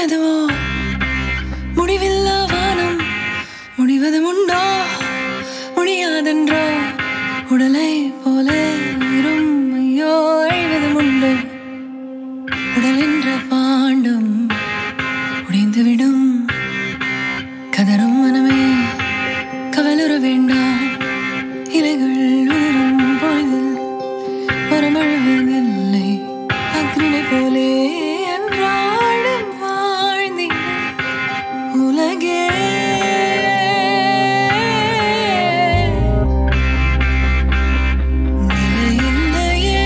எதுவோ முடிவில்லா வானம் முடிவதும் உண்டோ முடியாதென்றோ உடலை போல உயிரும் ஐயோ அழிவதும் உண்டு உடல் என்ற பாண்டம் உடைந்துவிடும் கதரும் மனமே கவலுற வேண்டாம் இலைகள் உதிரும் பொழுதில் மரமழுவதில்லை அக்னினை போலே அன்றாடம் வாழ்ந்திட உலகே நிலையில்லையே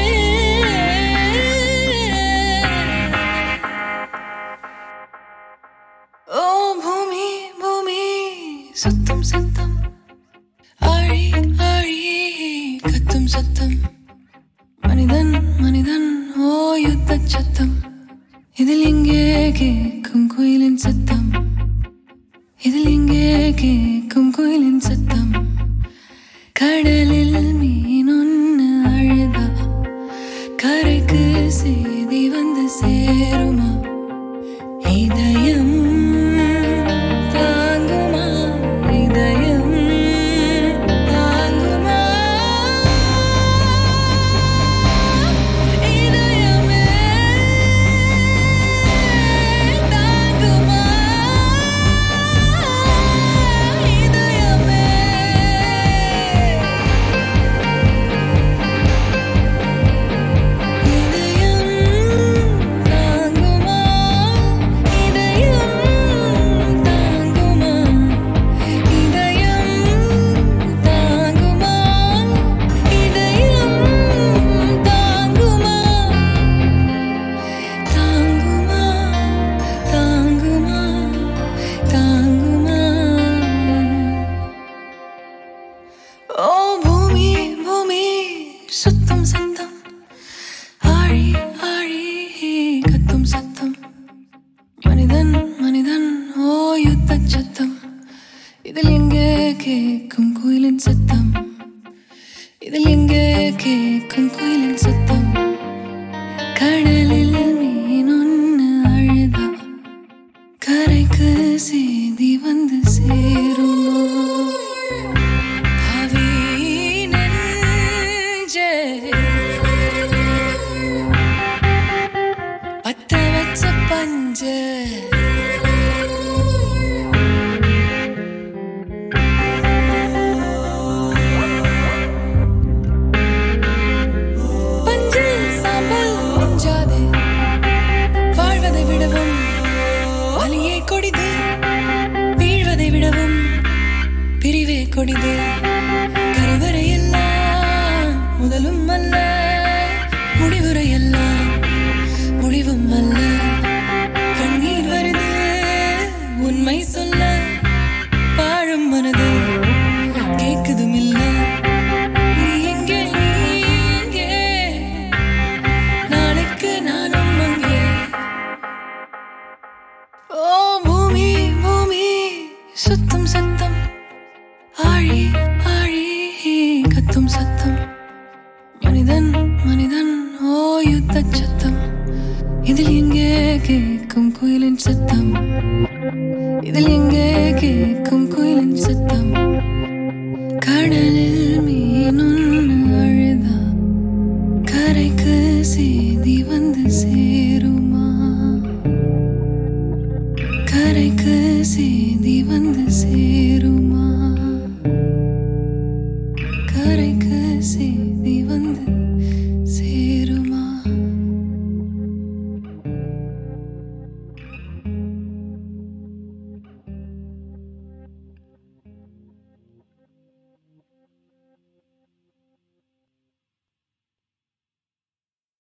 ஓ பூமி பூமி சுத்தம் சத்தம் ஆழி ஆழி கத்தும் சத்தம் மனிதன் மனிதன் ஓ யுத்த சத்தம் இதில் எங்கே கேட்கும் குயிலின் சத்தம் இதில் எங்கே கேட்கும் குயிலின் சத்தம் கடலில் மீன் ஒன்று அழுதா கரைக்கு செய்தி வந்து சேருமா இதயம் தாங்குமா இதயம் தாங்குமா இதயமே தாங்குமா இதயமே இதயம் தாங்குமா இதயம் தாங்குமா இதயம் தாங்குமா இதயம் தாங்குமா தாங்குமா தாங்குமா தாங்குமா ஓ பூமி பூமி சுத்தம் சத்தம் ஆழி ஆழி கத்தும் சத்தம் மனிதன் மனிதன் ஓ யுத்த சத்தம் இதில் எங்கே கேட்கும் குயிலின் சத்தம் இதில் எங்கே கேட்கும் குயிலின் சத்தம் கடலில் மீன் ஒன்று அழுதா கரைக்கு செய்தி வந்து சேருமா அவி நெஞ்சே பத்த வச்ச பஞ்ச பஞ்சில் சாம்பல் மிஞ்சாதே வாழ்வதை விடவும் வலியே கொடிது வீழ்வதை விடவும் பிரிவே கொடிது கருவறை எல்லாம் முதலும் அல்ல முடிவுரை எல்லாம் முடிவும் அல்ல கண்ணீர் வருது உண்மை சொல்ல பாழும் மனது கேக்குதும் இல்ல நீ எங்கே நீ எங்கே நாளைக்கு நானும் அங்கே ஓ பூமி பூமி சுத்தம் சத்தம் ஆழி ஆழி கத்தும் சத்தம் மனிதன் மனிதன் ஓ யுத்த சத்தம் இதில் எங்கே கேட்கும் குயிலின் சத்தம் இதில் எங்கே கேட்கும் குயிலின் சத்தம் கடலில் மீன் ஒன்று அழுதா கரைக்கு செய்தி வந்து சேருமா கரைக்கு செய்தி வந்து சேருமா கரைக்கு செய்தி வந்து